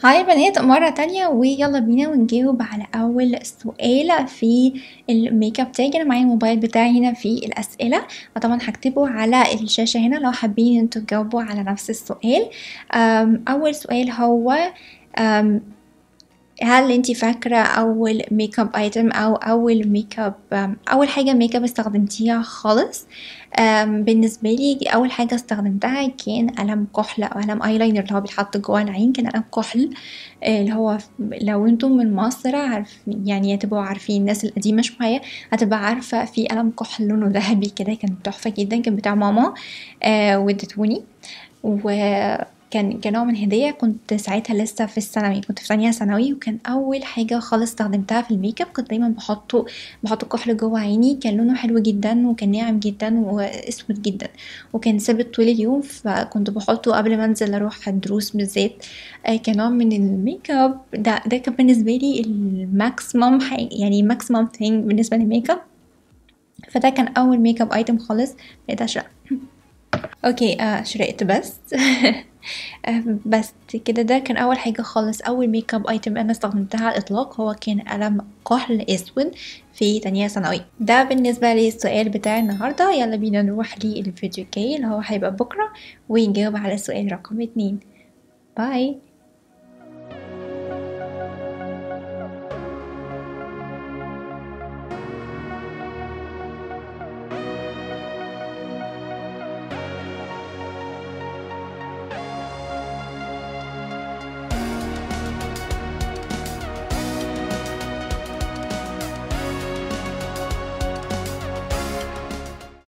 هاي يا بنات مرة تانية ويلا بينا ونجاوب على أول سؤال في الميك اب تاج أنا معايا الموبايل بتاعي هنا في الأسئلة وطبعا هكتبه على الشاشة هنا لو حابين انتوا تجاوبوا على نفس السؤال أم، أول سؤال هو أم، هل انتي فاكرة أول ميك اب ايتم أو أول ميك اب أم، أول حاجة ميك اب استخدمتيها خالص أم، بالنسبة لي أول حاجة استخدمتها كان قلم كحل أو قلم ايلاينر اللي هو بيتحط جوه العين كان قلم كحل آه، اللي هو لو انتم من مصر عارف يعني هتبقوا عارفين الناس القديمة شوية هتبقى عارفة في قلم كحل لونه ذهبي كده كان تحفة جدا كان بتاع ماما آه وادتهوني وكان كان نوع من هدية كنت ساعتها لسه في الثانوي كنت في ثانية ثانوي وكان أول حاجة خالص استخدمتها في الميك اب كنت دايما بحطه بحط كحل جوه عيني كان لونه حلو جدا وكان ناعم جدا واسود جدا وكان ثابت طول اليوم فكنت بحطه قبل ما انزل اروح الدروس بالذات آه، كنوع من الميك اب ده ده كان بالنسبه لي الماكسيمم يعني ماكسيمم ثينج بالنسبه للميك اب فده كان اول ميك اب ايتم خالص بقيت اشرق اوكي آه شرقت بس آه، بس كده ده كان اول حاجه خالص اول ميك اب ايتم انا استخدمتها على الاطلاق هو كان قلم كحل اسود في تانية ثانوي ده بالنسبه للسؤال بتاع النهارده يلا بينا نروح للفيديو الجاي اللي هو هيبقى بكره ونجاوب على السؤال رقم اتنين باي